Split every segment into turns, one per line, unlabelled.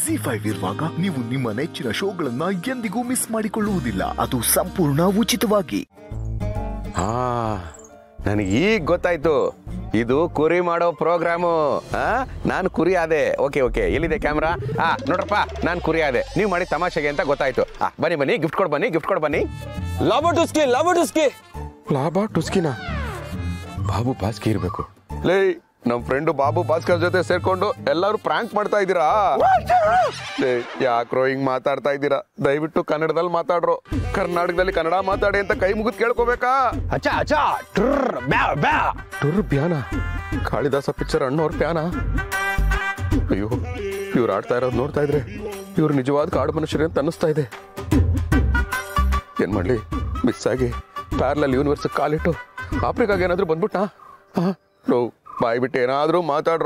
G five ಇರುವಾಗ ನೀವು ನಿಮ್ಮ ನೆಚ್ಚಿನ ಶೋಗಳನ್ನ ಎಂದಿಗೂ ಮಿಸ್ ಮಾಡಿಕೊಳ್ಳುವುದಿಲ್ಲ ಅದು ಸಂಪೂರ್ಣ ಉಚಿತವಾಗಿ
ಹಾ ನನಗೆ ಈಗ ಗೊತ್ತಾಯ್ತು ಇದು ಕುರಿ ಮಾಡೋ ಪ್ರೋಗ್ರಾಮು ಆ ನಾನು ಕುರಿ ಆದೆ ಓಕೆ ಓಕೆ ಎಲ್ಲಿದೆ ಕ್ಯಾಮ್ರಾ ಆ ನೋಡ್ರಪ್ಪ ನಾನು ಕುರಿ ಆದೆ ನೀವು ಮಾಡಿ ತಮಾಷೆಗೆ ಅಂತ ಗೊತ್ತಾಯ್ತು ಆ ಬನ್ನಿ ಬನ್ನಿ ಗಿಫ್ಟ್ ಕೊಡ್ ಬನ್ನಿ ಗಿಫ್ಟ್ ಕೊಡ್ ಬನ್ನಿ
ಲಾಭ ಟುಸ್ಕಿ ಲಾಭ ಟುಸ್ಕಿ
ಲಾಭ ಟುಸ್ಕಿನ ಬಾಬು ಬಾಸ್ಕಿ ಇರ್ಬೇಕು ಲೇ ನಮ್ ಫ್ರೆಂಡ್ ಬಾಬು ಭಾಸ್ಕರ್ ಜೊತೆ ಸೇರ್ಕೊಂಡು ಎಲ್ಲರೂ ಪ್ರಾಂಕ್ ಮಾಡ್ತಾ ಇದ್ದೀರಾ ಲೇ ಯಾಕ್ರೋ ಹಿಂಗ್ ಮಾತಾಡ್ತಾ ಇದ್ದೀರಾ ದಯವಿಟ್ಟು ಕನ್ನಡದಲ್ಲಿ ಮಾತಾಡ್ರೋ ಕರ್ನಾಟಕದಲ್ಲಿ ಕನ್ನಡ ಮಾತಾಡಿ ಅಂತ ಕೈ ಮುಗಿದ್ ಕೇಳ್ಕೋಬೇಕಾ
ಅಚ್ಚ ಅಚ್ಚ ಟ್ರ್ ಬ್ಯಾ ಬ್ಯಾ
ಟುರ್ ಪ್ಯಾನ ಕಾಳಿದಾಸ ಪಿಕ್ಚರ್ ಅಣ್ಣವ್ರ ಪ್ಯಾನ ಅಯ್ಯೋ ಇವ್ರು ಆಡ್ತಾ ಇರೋದು ನೋಡ್ತಾ ಇದ್ರೆ ಇವ್ರು ನಿಜವಾದ ಕಾಡು ಮನುಷ್ಯರೇ ಅಂತ ಅನ್ನಿಸ್ತಾ ಇದೆ ಏನ್ ಮಾಡ್ಲಿ ಮಿಸ್ ಆಗಿ ಪ್ಯಾರ್ಲಲ್ ಯೂನಿವರ್ಸ್ ಕಾಲಿಟ್ಟು ಆಫ್ರಿಕಾಗೆ ಏನಾದ್ರೂ ಬಂದ್ಬಿಟ್ನಾ ನೋ ಬಾಯ್ ಬಿಟ್ಟು ಏನಾದ್ರೂ ಮಾತಾಡ್ರೋ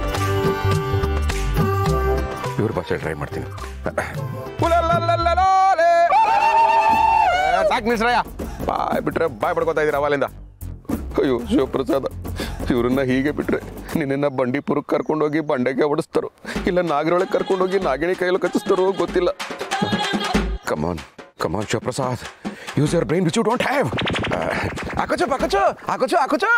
ಇವ್ರ ಭಾಷೆ ಟ್ರೈ ಮಾಡ್ತೀನಿ ಉಲಲಲಲಲಾಲೆ. ಏ, ಸಾಕ್ ನಿಲ್ಸ್ರಯ್ಯ ಬಾಯ್ ಬಿಟ್ರೆ ಬಾಯ್ ಪಡ್ಕೋತಾ ಇದೀರ ಅವಾಲಿಂದ ಅಯ್ಯೋ ಶಿವಪ್ರಸಾದ ಇವ್ರನ್ನ ಹೀಗೆ ಬಿಟ್ರೆ ನಿನ್ನ ಬಂಡೀಪುರಕ್ಕೆ ಕರ್ಕೊಂಡೋಗಿ ಬಂಡೆಗೆ ಓಡಿಸ್ತಾರೋ ಇಲ್ಲ ನಾಗರೊಳಗೆ ಕರ್ಕೊಂಡೋಗಿ ನಾಗಿಣಿ ಕೈಯಲ್ಲಿ ಕಚ್ಚಿಸ್ತಾರೋ ಗೊತ್ತಿಲ್ಲ come on come on Shivaprasad use your brain which you don't have ಹಾಕೋಚು ಹಾಕೋಚು ಹಾಕೋಚು ಹಾಕೋಚು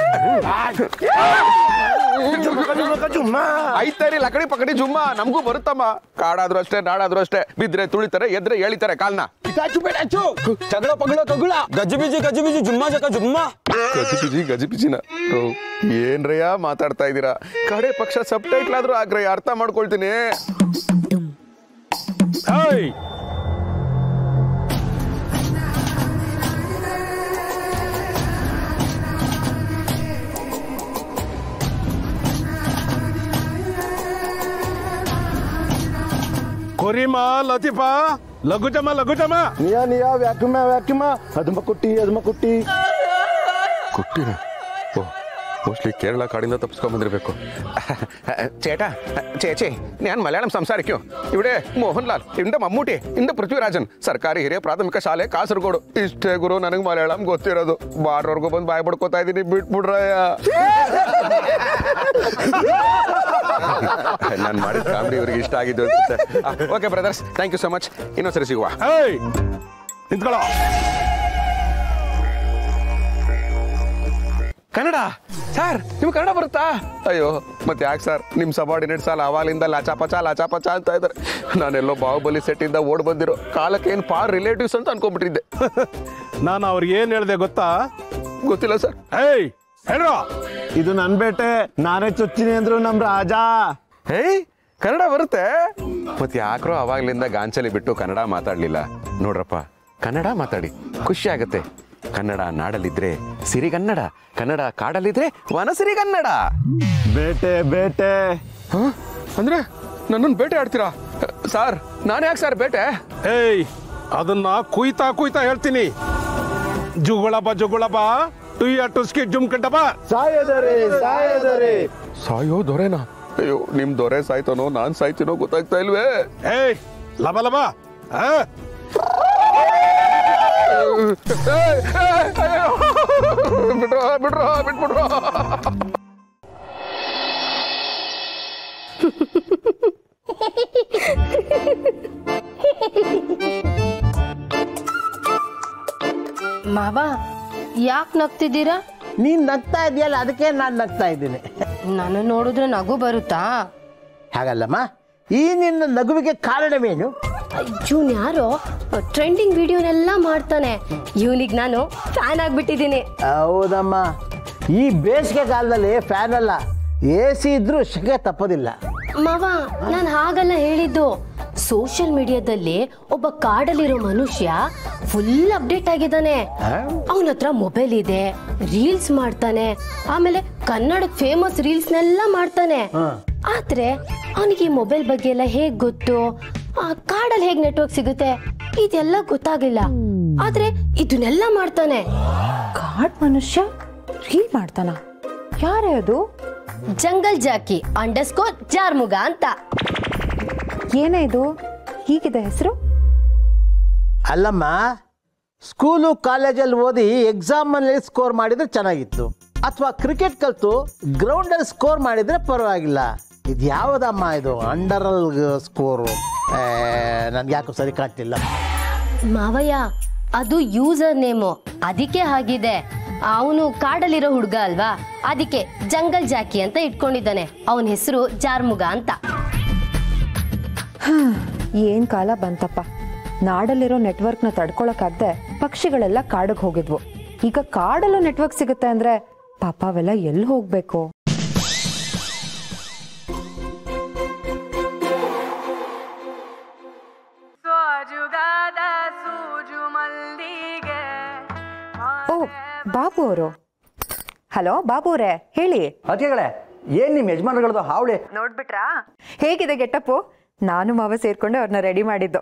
ಐತಾರಿ ಲಕಡಿ ಪಕಡಿ ಜುಮ್ಮ ನಮಗೂ ಬರುತ್ತಮ್ಮ ಕಾಡಾದ್ರೂ ಅಷ್ಟೇ ನಾಡಾದ್ರೂ ಅಷ್ಟೇ ಬಿದ್ರೆ ತುಳಿತಾರೆ ಎದ್ರೆ ಎಳಿತಾರೆ ಕಾಲ್ನ
ಇಟಾಚು ಬೇಟಾಚು ಚಗಳ ಪಗಳ ಕಗುಳ ಗಜ್ಜಿ ಗಜ್ಜಿ ಬಿಜಿ ಜುಮ್ಮಾ ಜಕ ಜುಮ್ಮಾ
ಗಜಿಪಿಜಿ ಗಜಿಪಿಜಿನ ಓ, ಏನ್ರಯ್ಯ ಮಾತಾಡ್ತಾ ಇದ್ದೀರಾ ಕಡೆ ಪಕ್ಷ ಸಬ್ ಟೈಟ್ಲ್ ಆದ್ರೂ ಆಗ್ರಯ್ಯ ಅರ್ಥ ಮಾಡ್ಕೊಳ್ತೀನಿ
ಹೇಯ್
ಕೊರಿಮಾ ಲತೀಫಾ ಲಘುಜಮ ಲಘುಜಮ
ನಿಯ ನಿಯ ವ್ಯಾಕ್ಯೂಮ ವ್ಯಾಕ್ಯೂಮ ಅದುಮ ಕುಟ್ಟಿ ಅದುಮ ಕುಟ್ಟಿ
ಕುಟ್ಟಿನ ಓ ಮೋಸ್ಟ್ಲಿ ಕೇರಳ ಕಾಡಿಂದ ತಪ್ಪಿಸ್ಕೊಂಡ್ ಬಂದಿರ್ಬೇಕು ചേട്ടാ ചേച്ചി ഞാൻ മലയാളം സംസാരിക്കും ഇവിടെ മോഹൻലാൽ ഇവിടെ മമ്മൂട്ടി ಇಂದ ಪೃಥ್ವಿರಾಜನ್ ಸರ್ಕಾರಿ ಹಿರಿಯ ಪ್ರಾಥಮಿಕ ಶಾಲೆ ಕಾಸರಗೋಡು ಇಷ್ಟೇ ಗುರು ನನಗೆ ಮಲಯಾಳಂ ಗೊತ್ತಿರೋದು ಬಾರ್ವರೆಗೂ ಬಂದು ಬಾಯ್ ಪಡ್ಕೋತಾ ಇದ್ದೀನಿ ಬಿಟ್ಬಿಡ್ರಯ್ಯ ನಾನು ಮಾಡಿದ ಕಾಮಿಡಿ ಇವ್ರಿಗೆ ಇಷ್ಟ ಆಗಿದ್ದು ಅನ್ಸುತ್ತೆ okay brothers thank you so much ಇನ್ನೊಂದ್ಸರಿ ಸಿಗುವ
ಏಯ್ ನಿಂತ್ಕೊಳ್ಳೋ
ಕನ್ನಡ ಸರ್ ನಿಮ್ಗೆ ಕನ್ನಡ ಬರುತ್ತಾ ಅಯ್ಯೋ ಮತ್ತೆ ಯಾಕೆ ಸರ್ ನಿಮ್ಮ ಸಬಾರ್ಡಿನೇಟ್ ಸಾಲ ಅವಾಲಿಂದ ಲಾಚಾಪಚ ಲಾಚಾಪಚ ಅಂತ ಇದ್ದಾರೆ ನಾನೆಲ್ಲೋ ಬಾಹುಬಲಿ ಸೆಟ್ಟಿಂದ ಓಡ್ ಬಂದಿರೋ ಕಾಲಕ್ಕೆ ಏನು ಪಾರ್ ರಿಲೇಟಿವ್ಸ್ ಅಂತ ಅನ್ಕೊಂಡ್ಬಿಟ್ಟಿದ್ದೆ
ನಾನು ಅವ್ರಿಗೆ ಏನ್ ಹೇಳ್ದೆ ಗೊತ್ತಾ
ಗೊತ್ತಿಲ್ಲ ಸರ್
ಏಯ್ ಹೇಳ್ರೋ
ಇದು ನನ್ ಬೇಟೆ ನಾನೇ ಚುಚ್ಚಿನಿ ಅಂದ್ರು ನಮ್ ರಾಜ
ಹೇಯ್ ಕನ್ನಡ ಬರುತ್ತೆ ಮತ್ತೆ ಯಾಕ್ರೋ ಅವಾಗ್ಲಿಂದ ಗಾಂಚಲಿ ಬಿಟ್ಟು ಕನ್ನಡ ಮಾತಾಡ್ಲಿಲ್ಲ ನೋಡ್ರಪ್ಪ ಕನ್ನಡ ಮಾತಾಡಿ ಖುಷಿ ಆಗತ್ತೆ ಕನ್ನಡ ನಾಡಲಿದ್ರೆ ಸಿರಿಗನ್ನಡ ಕನ್ನಡ ಕಾಡಲಿದ್ರೆ ವನಸಿರಿಗನ್ನಡ
ಬೇಟೆ ಬೇಟೆ
ಹ? ಅಂದ್ರೆ ನನ್ನನ್ನು ಬೇಟೆ ಆಡ್ತೀರಾ ಸರ್ ನಾನು ಯಾಕೆ ಸರ್ ಬೇಟೆ
ಏಯ್ ಅದನ್ನ ಕುಯ್ತಾ ಕುಯ್ತಾ ಹೇಳ್ತೀನಿ ಜುಗುಳಬ ಜುಗುಳಬ ಟುಯ್ಯ ಟುಸ್ಕಿ ಜುಮ್ಕಂಡಬ
ಸಾಯದರೆ ಸಾಯದರೆ
ಸಾಯೋ ದೊರೆನಾ ಅಯ್ಯೋ ನಿಮ್ ದೊರೆ ಸಾಯ್ತಾನೋ ನಾನ್ ಸಾಯ್ತೀನೋ ಗೊತ್ತಾಗ್ತಾ ಇಲ್ವೇ
ಏಯ್ ಲಬ ಲಬ ಆ?
ಬಿಡ್ರೋ ಬಿಡ್ರೋ ಬಿಟ್ಬಿಡ್ರೋ
ಮಾವ ಯಾಕೆ ನಗ್ತಿದ್ದೀರಾ
ನೀನ್ ನಗ್ತಾ ಇದೆಯಲ್ಲ ಅದಕ್ಕೆ ನಾನ್ ನಗ್ತಾ ಇದ್ದೀನಿ
ನಾನು ನೋಡಿದ್ರೆ ನಗು ಬರುತ್ತಾ
ಹಾಗಲ್ಲಮ್ಮ ಈ ನಿನ್ನ ನಗುವಿಗೆ ಕಾರಣವೇನು
ಇವನ್ ಯಾರೋ ಟ್ರೆಂಡಿಂಗ್ ವಿಡಿಯೋನೆಲ್ಲ ಮಾಡ್ತಾನೆ ಇವನಿಗೆ ನಾನು ಫ್ಯಾನ್ ಆಗ್ಬಿಟ್ಟಿದ್ದೀನಿ
ಹೌದಮ್ಮ ಈ ಬೇಸಿಗೆ ಕಾಲದಲ್ಲಿ ಫ್ಯಾನ್ ಅಲ್ಲ ಎ ಸಿ ಇದ್ರೂ ಶೆಕೆ ತಪ್ಪೋದಿಲ್ಲ
ಮಾವ ನಾನು ಹಾಗಲ್ಲ ಹೇಳಿದ್ದು ಸೋಷಿಯಲ್ ಮೀಡಿಯಾದಲ್ಲಿ ಒಬ್ಬ ಕಾಡಲ್ಲಿರೋ ಮನುಷ್ಯ ಫುಲ್ ಅಪ್ಡೇಟ್ ಆಗಿದ್ದಾನೆ ಅವನ ಹತ್ರ ಮೊಬೈಲ್ ಇದೆ ರೀಲ್ಸ್ ಮಾಡ್ತಾನೆ ಆಮೇಲೆ ಕನ್ನಡದ ಫೇಮಸ್ ರೀಲ್ಸ್ನೆಲ್ಲ ಮಾಡ್ತಾನೆ ಆದ್ರೆ ಅವನಿಗೆ ಈ ಮೊಬೈಲ್ ಬಗ್ಗೆ ಎಲ್ಲ ಹೇಗ್ ಗೊತ್ತು ಆ ಕಾಡಲ್ಲಿ ಹೇಗ್ ನೆಟ್ವರ್ಕ್ ಸಿಗುತ್ತೆ ಇದೆಲ್ಲ ಗೊತ್ತಾಗಿಲ್ಲ ಆದ್ರೆ ಇದನ್ನೆಲ್ಲ ಮಾಡ್ತಾನೆ
ಕಾಡ್ ಮನುಷ್ಯ ರೀಲ್ ಮಾಡ್ತಾನ ಯಾರೇ ಅದು
ಜಂಗಲ್ ಜಾಕಿ ಅಂಡರ್ಸ್ಕೋರ್ ಜಾರ್ಮುಗ ಅಂತ
ಏನೇ ಇದು ಹೀಗಿದೆ ಹೆಸರು
ಅಲ್ಲಮ್ಮ ಸ್ಕೂಲು ಕಾಲೇಜಲ್ಲಿ ಓದಿ ಎಕ್ಸಾಮಲ್ಲಿ ಸ್ಕೋರ್ ಮಾಡಿದ್ರೆ ಚೆನ್ನಾಗಿತ್ತು ಅಥವಾ ಕ್ರಿಕೆಟ್ ಕಲಿತು ಗ್ರೌಂಡಲ್ಲಿ ಸ್ಕೋರ್ ಮಾಡಿದ್ರೆ ಪರವಾಗಿಲ್ಲ ಇದು ಯಾವುದಮ್ಮ ಇದು ಅಂಡರಲ್ ಸ್ಕೋರು ನನ್ಗೆ ಯಾಕೋ ಸರಿ ಕಾಣ್ತಿಲ್ಲ
ಮಾವಯ್ಯ ಅದು ಯೂಸರ್ ನೇಮು ಅದಕ್ಕೆ ಆಗಿದೆ ಅವನು ಕಾಡಲ್ಲಿರೋ ಹುಡುಗ ಅಲ್ವಾ ಅದಕ್ಕೆ ಜಂಗಲ್ ಜಾಕಿ ಅಂತ ಇಟ್ಕೊಂಡಿದ್ದಾನೆ ಅವನ ಹೆಸರು ಜಾರ್ಮುಗ ಅಂತ
ಏನ್ ಕಾಲ ಬಂತಪ್ಪ ನಾಡಲ್ಲಿರೋ ನೆಟ್ವರ್ಕ್ನ ತಡ್ಕೊಳಕ್ಕಾಗ್ದೆ ಪಕ್ಷಿಗಳೆಲ್ಲ ಕಾಡಿಗೆ ಹೋಗಿದ್ವು ಈಗ ಕಾಡಲ್ಲೂ ನೆಟ್ವರ್ಕ್ ಸಿಗುತ್ತೆ ಅಂದ್ರೆ ಪಾಪ ಅವೆಲ್ಲ ಎಲ್ಲಿ ಹೋಗ್ಬೇಕು
ಸೋಜುಗಾದ ಸೂಜು ಮಲ್ಲಿಗೆ
ಓ ಬಾಬು ಅವರು ಹಲೋ ಬಾಬು ಅವರೇ ಹೇಳಿ
ಅತಿಗಳೇ ಏನ್ ನಿಮ್ಮ ಯಜಮಾನಗಳದ್ದು ಹಾವಳಿ
ನೋಡ್ಬಿಟ್ರಾ ಹೇಗಿದೆ ಗೆಟಪ್ಪು ನಾನು ಮಾವ ಸೇರ್ಕೊಂಡು ಅವ್ರನ್ನ ರೆಡಿ ಮಾಡಿದ್ದು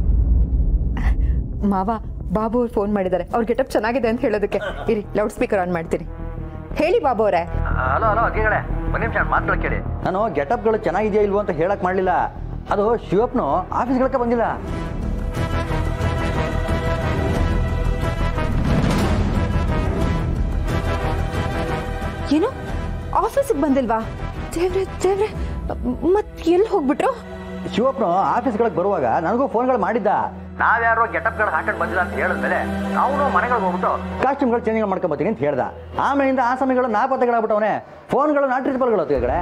ಮಾವ ಬಾಬು ಅವ್ರು ಫೋನ್ ಮಾಡಿದ್ದಾರೆ ಅವ್ರ ಗೆಟಪ್ ಚೆನ್ನಾಗಿದೆ ಅಂತ ಹೇಳೋದಕ್ಕೆ ಇರಿ ಲೌಡ್ ಸ್ಪೀಕರ್ ಆನ್ ಮಾಡ್ತೀನಿ ಹೇಳಿ ಬಾಬು ಅವರೇ
ಹಲೋ ಹಲೋ ಅತಿಗಳೇ ಒಂದ್ ನಿಮಿಷ ಮಾತುಗಳು ಕೇಳಿ ನಾನು ಗೆಟಪ್ಗಳು ಚೆನ್ನಾಗಿದೆಯಾ ಇಲ್ವೋ ಅಂತ ಹೇಳಕ್ ಮಾಡ್ಲಿಲ್ಲ ಅದು ಶಿವಪ್ನು ಆಫೀಸ್ಗಳಕ್ಕೆ ಬಂದಿಲ್ಲ
ಏನು ಆಫೀಸಿಗೆ ಬಂದಿಲ್ವಾ ದೇವ್ರೆ ದೇವ್ರೆ ಮತ್ ಎಲ್ಲಿ ಹೋಗ್ಬಿಟ್ರು
ಶಿವಪ್ನು ಆಫೀಸ್ಗಳಿಗೆ ಬರುವಾಗ ನನಗೂ ಫೋನ್ಗಳು ಮಾಡಿದ್ದ ನಾವ್ಯಾರೋ ಗೆಟಪ್ಗಳು ಹಾಕೊಂಡು ಬಂದಿಲ್ಲ ಅಂತ ಹೇಳಿದ್ಮೇಲೆ ಅವನು ಮನೆಗಳಿಗೆ ಹೋಗ್ಬಿಟ್ಟು ಕಾಸ್ಟ್ಯೂಮ್ಗಳು ಚೇಂಜ್ ಮಾಡ್ಕೊಂಡ್ ಬರ್ತೀನಿ ಅಂತ ಹೇಳ್ದ ಆಮೇಲಿಂದ ಆ ಸಮಯಗಳು ನಾಪತ್ತೆಗಳಾಗ್ಬಿಟ್ಟವನೆ ಫೋನ್ಗಳು ನಾಟ್ ರೀಚಬಲ್ಗಳು ಅತಿಗಳೇ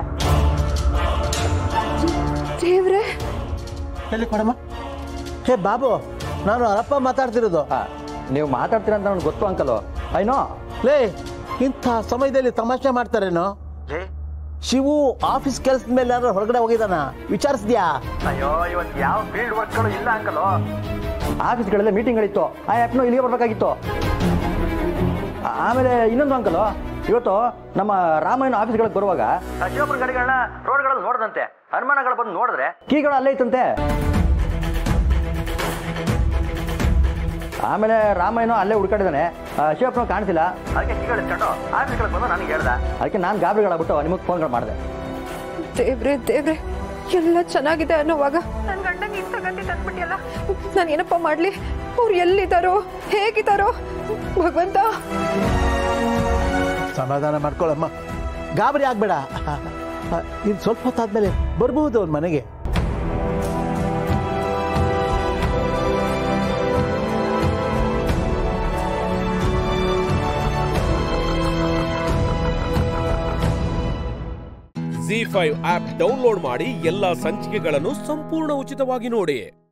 ದೇವ್ರೆ
ಎಲ್ಲಿ ಕೊಡಮ್ಮ ಹೇ ಬಾಬು ನಾನು ಅವರಪ್ಪ ಮಾತಾಡ್ತಿರೋದು
ಆ, ನೀವು ಮಾತಾಡ್ತೀರ ಅಂತ ನನಗೆ ಗೊತ್ತು ಅಂಕಲು ಐನೋ
ಲೇ ಇಂಥ ಸಮಯದಲ್ಲಿ ತಮಾಷೆ ಮಾಡ್ತಾರೇನೋ ಶಿವು ಆಫೀಸ್ ಕೆಲಸದ ಮೇಲೆ ಯಾರು ಹೊರಗಡೆ ಹೋಗಿದಾನ ವಿಚಾರಿಸಿದ್ಯಾ
ಅಯ್ಯೋ ಇವತ್ತು ಯಾವ ಫೀಲ್ಡ್ ವರ್ಕ್ಗಳು ಇಲ್ಲ ಅಂಕಲು ಆಫೀಸ್ಗಳೆಲ್ಲ ಮೀಟಿಂಗ್ಗಳಿತ್ತು ಆ ಆ್ಯಪ್ನು ಇಲ್ಲಿಗೆ ಬರ್ಬೇಕಾಗಿತ್ತು ಆ- ಆಮೇಲೆ ಇನ್ನೊಂದು ಅಂಕಲು ಇವತ್ತು ನಮ್ಮ ರಾಮಾಯಣ ಆಫೀಸ್ಗಳಿಗೆ ಬರುವಾಗ ಶಿವಪುರ ಗಾಡಿಗಳನ್ನ ರೋಡ್ಗಳಲ್ಲಿ ನೋಡ್ದಂತೆ ಅನುಮಾನಗಳು ಬಂದು ನೋಡಿದ್ರೆ ಕೀಗಳು ಅಲ್ಲೇ ಇತ್ತಂತೆ ಆಮೇಲೆ ರಾಮಾಯಣ ಅಲ್ಲೇ ಹುಡ್ಕಾಡಿದಾನೆ ಶಿವಪ್ಪನ ಕಾಣಿಸಿಲ್ಲ ಅದಕ್ಕೆ ಕೀಗಳು ಇಟ್ಕೊಂಡು ಆಫೀಸ್ಗಳಿಗೆ ಬಂದು ನನಗೆ ಹೇಳ್ದ ಅದಕ್ಕೆ ನಾನು ಗಾಬರಿಗಳಾಗ್ಬಿಟ್ಟು ನಿಮಗೆ ಫೋನ್ಗಳು ಮಾಡಿದೆ
ದೇವ್ರೆ ದೇವ್ರೆ ಎಲ್ಲ ಚೆನ್ನಾಗಿದೆ ಅನ್ನೋವಾಗ ನನ್ನ ಗಂಡಂಗೆ ಇಂಥ ಗಂಟೆ ತಂದ್ಬಿಟ್ಟಿಯಲ್ಲ ನಾನು ಏನಪ್ಪ ಮಾಡ್ಲಿ ಅವ್ರು ಎಲ್ಲಿದ್ದಾರೋ ಹೇಗಿದ್ದಾರೋ ಭಗವಂತ
ಸಮಾಧಾನ ಮಾಡ್ಕೊಳಮ್ಮ ಗಾಬರಿ ಆಗ್ಬೇಡ ಇನ್ನು ಸ್ವಲ್ಪ ಹೊತ್ತಾದ್ಮೇಲೆ ಬರ್ಬಹುದು ಅವ್ನ ಮನೆಗೆ
ಜಿ ಫೈವ್ ಆಪ್ ಡೌನ್ಲೋಡ್ ಮಾಡಿ ಎಲ್ಲಾ ಸಂಚಿಕೆಗಳನ್ನು ಸಂಪೂರ್ಣ ಉಚಿತವಾಗಿ ನೋಡಿ